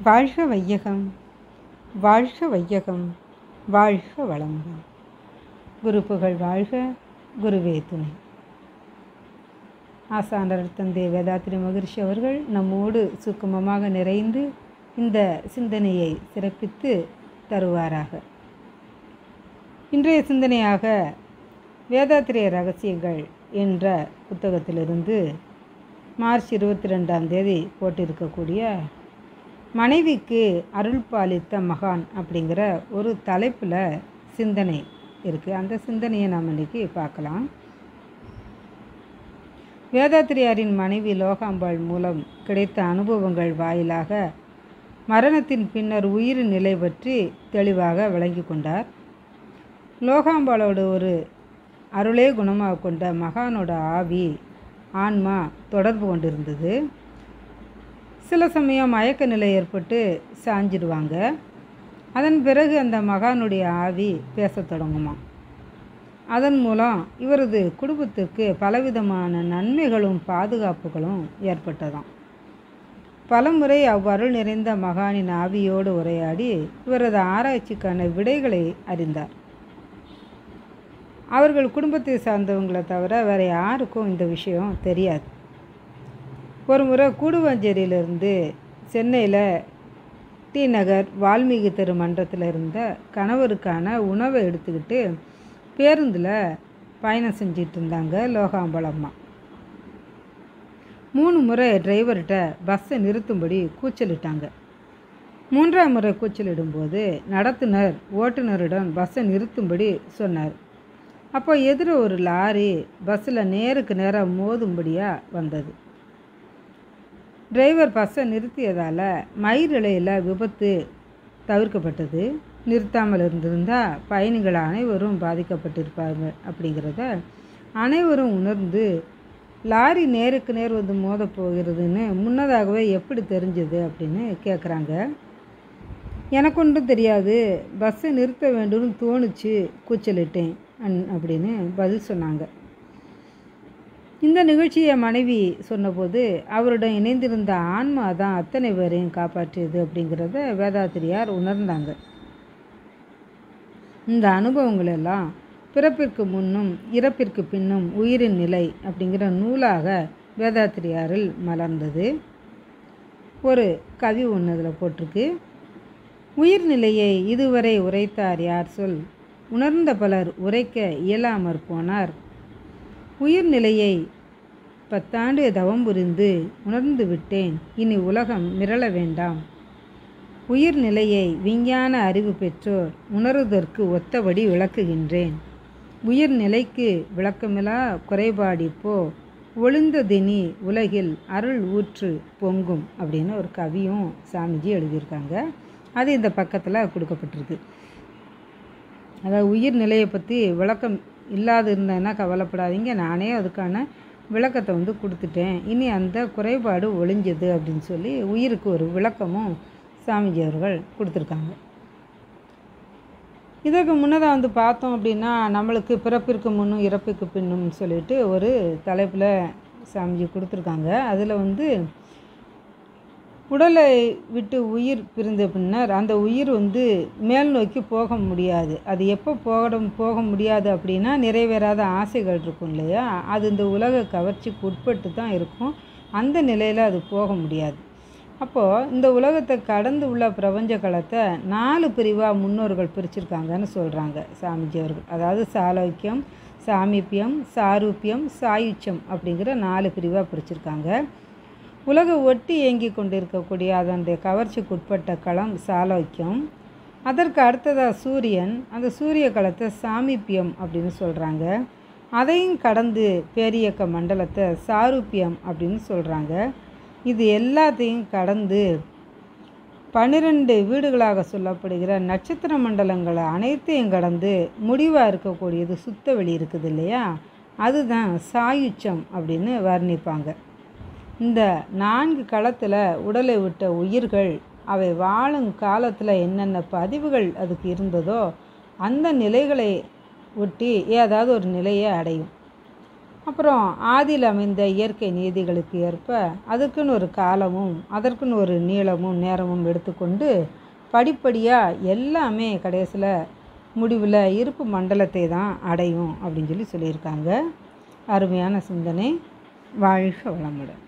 வாழ்க வையகம் வாழ்க வையகம் வாழ்க வளமுடன் குரு புகழ் வாழ்க குருவே துணை ஆசாண்டர் தந்தை வேதாத்திரி மகிழ்ச்சி அவர்கள் நம்மோடு சுக்குமமாக நிறைந்து இந்த சிந்தனையை சிறப்பித்து தருவாராக இன்றைய சிந்தனையாக வேதாத்திரிய ரகசியங்கள் என்ற புத்தகத்திலிருந்து மார்ச் இருபத்தி ரெண்டாம் தேதி போட்டிருக்கக்கூடிய மனைவிக்கு அருள் பாலித்த மகான் அப்படிங்கிற ஒரு தலைப்பில் சிந்தனை இருக்குது அந்த சிந்தனையை நாம் இன்றைக்கி பார்க்கலாம் வேதாத்திரியாரின் மனைவி லோகாம்பாள் மூலம் கிடைத்த அனுபவங்கள் வாயிலாக மரணத்தின் பின்னர் உயிரின் நிலை பற்றி தெளிவாக விளங்கி கொண்டார் லோகாம்பாளோட ஒரு அருளே குணமாக கொண்ட மகானோட ஆவி ஆன்மா தொடர்பு கொண்டிருந்தது சில சமயம் மயக்க நிலை ஏற்பட்டு சாஞ்சிடுவாங்க அதன் பிறகு அந்த மகானுடைய ஆவி பேசத் தொடங்குமா அதன் மூலம் இவரது குடும்பத்திற்கு பலவிதமான நன்மைகளும் பாதுகாப்புகளும் ஏற்பட்டதாம் பலமுறை அவ்வருள் நிறைந்த மகானின் ஆவியோடு உரையாடி இவரது ஆராய்ச்சிக்கான விடைகளை அறிந்தார் அவர்கள் குடும்பத்தை சார்ந்தவங்களை தவிர வேறு யாருக்கும் இந்த விஷயம் தெரியாது ஒரு முறை கூடுவாஞ்சேரியிலிருந்து சென்னையில் டி நகர் வால்மீகி தெரு மன்றத்தில் இருந்த கணவருக்கான உணவை எடுத்துக்கிட்டு பேருந்தில் பயணம் செஞ்சிட்டு இருந்தாங்க லோகாம்பலம்மா மூணு முறை டிரைவர்கிட்ட பஸ்ஸை நிறுத்தும்படி கூச்சலிட்டாங்க மூன்றாம் முறை கூச்சலிடும்போது நடத்துனர் ஓட்டுநரிடம் பஸ்ஸை நிறுத்தும்படி சொன்னார் அப்போ எதிர ஒரு லாரி பஸ்ஸில் நேருக்கு நேராக மோதும்படியாக வந்தது டிரைவர் பஸ்ஸை நிறுத்தியதால் மயிரிழையில் விபத்து தவிர்க்கப்பட்டது நிறுத்தாமல் இருந்திருந்தால் பயணிகள் அனைவரும் பாதிக்கப்பட்டிருப்பாங்க அப்படிங்கிறத அனைவரும் உணர்ந்து லாரி நேருக்கு நேர் வந்து மோதப் போகிறதுன்னு முன்னதாகவே எப்படி தெரிஞ்சது அப்படின்னு கேட்குறாங்க எனக்கு ஒன்றும் தெரியாது பஸ்ஸை நிறுத்த வேண்டும்னு தோணுச்சு கூச்சலிட்டேன் அன் அப்படின்னு பதில் சொன்னாங்க இந்த நிகழ்ச்சியை மனைவி சொன்னபோது அவருடன் இணைந்திருந்த ஆன்மா தான் அத்தனை பேரையும் காப்பாற்றியது அப்படிங்கிறத வேதாத்திரியார் உணர்ந்தாங்க இந்த அனுபவங்கள் எல்லாம் பிறப்பிற்கு முன்னும் இறப்பிற்கு பின்னும் உயிரின் நிலை அப்படிங்கிற நூலாக வேதாத்திரியாரில் மலர்ந்தது ஒரு கவி ஒன்று அதில் போட்டிருக்கு உயிர்நிலையை இதுவரை உரைத்தார் யார் சொல் உணர்ந்த பலர் உரைக்க இயலாமற் போனார் உயிர்நிலையை பத்தாண்டு தவம் புரிந்து உணர்ந்து விட்டேன் இனி உலகம் மிரள வேண்டாம் உயிர்நிலையை விஞ்ஞான அறிவு பெற்றோர் உணருவதற்கு ஒத்தபடி விளக்குகின்றேன் உயிர்நிலைக்கு விளக்கமிலா குறைபாடிப்போ ஒளிந்ததினி உலகில் அருள் ஊற்று பொங்கும் அப்படின்னு ஒரு கவியும் சாமிஜி எழுதியிருக்காங்க அது இந்த பக்கத்தில் கொடுக்கப்பட்டிருக்கு அதாவது உயிர் நிலையை பற்றி விளக்கம் இல்லாது இருந்தேன்னா கவலைப்படாதீங்க நானே அதுக்கான விளக்கத்தை வந்து கொடுத்துட்டேன் இனி அந்த குறைபாடு ஒளிஞ்சது அப்படின்னு சொல்லி உயிருக்கு ஒரு விளக்கமும் சாமிஜி அவர்கள் கொடுத்துருக்காங்க இதற்கு முன்னதாக வந்து பார்த்தோம் அப்படின்னா நம்மளுக்கு பிறப்பிற்கு முன்னும் இறப்புக்கு பின்னும் சொல்லிட்டு ஒரு தலைப்பில் சாமிஜி கொடுத்துருக்காங்க அதில் வந்து உடலை விட்டு உயிர் பிரிந்த பின்னர் அந்த உயிர் வந்து மேல் நோக்கி போக முடியாது அது எப்போ போக போக முடியாது அப்படின்னா நிறைவேறாத ஆசைகள் இருக்கும் இல்லையா அது இந்த உலக கவர்ச்சிக்கு உட்பட்டு தான் இருக்கும் அந்த நிலையில் அது போக முடியாது அப்போது இந்த உலகத்தை கடந்து உள்ள பிரபஞ்ச களத்தை நாலு பிரிவாக முன்னோர்கள் பிரிச்சிருக்காங்கன்னு சொல்கிறாங்க சாமிஜி அவர்கள் அதாவது சாலோக்கியம் சாமீபியம் சாரூபியம் சாயுச்சம் அப்படிங்கிற நாலு பிரிவாக பிரிச்சிருக்காங்க உலக ஒட்டி இயங்கி கொண்டிருக்கக்கூடிய அதனுடைய கவர்ச்சிக்கு உட்பட்ட களம் சாலோக்கியம் அதற்கு அடுத்ததாக சூரியன் அந்த சூரிய களத்தை சாமீபியம் அப்படின்னு சொல்கிறாங்க அதையும் கடந்து பேரியக்க மண்டலத்தை சாரூபியம் அப்படின்னு சொல்கிறாங்க இது எல்லாத்தையும் கடந்து பன்னிரெண்டு வீடுகளாக சொல்லப்படுகிற நட்சத்திர மண்டலங்களை அனைத்தையும் கடந்து முடிவாக இருக்கக்கூடியது சுத்த வெளி இருக்குது இல்லையா அதுதான் சாயுச்சம் அப்படின்னு வர்ணிப்பாங்க இந்த நான்கு களத்தில் உடலை விட்ட உயிர்கள் அவை வாழும் காலத்தில் என்னென்ன பதிவுகள் அதுக்கு இருந்ததோ அந்த நிலைகளை ஒட்டி ஏதாவது ஒரு நிலையை அடையும் அப்புறம் ஆதியில் அமைந்த இயற்கை நீதிகளுக்கு ஏற்ப அதுக்குன்னு ஒரு காலமும் அதற்குன்னு ஒரு நீளமும் நேரமும் எடுத்துக்கொண்டு படிப்படியாக எல்லாமே கடைசியில் முடிவில் இருப்பு மண்டலத்தை தான் அடையும் அப்படின்னு சொல்லி சொல்லியிருக்காங்க அருமையான சிந்தனை வாழ்க வளமுடன்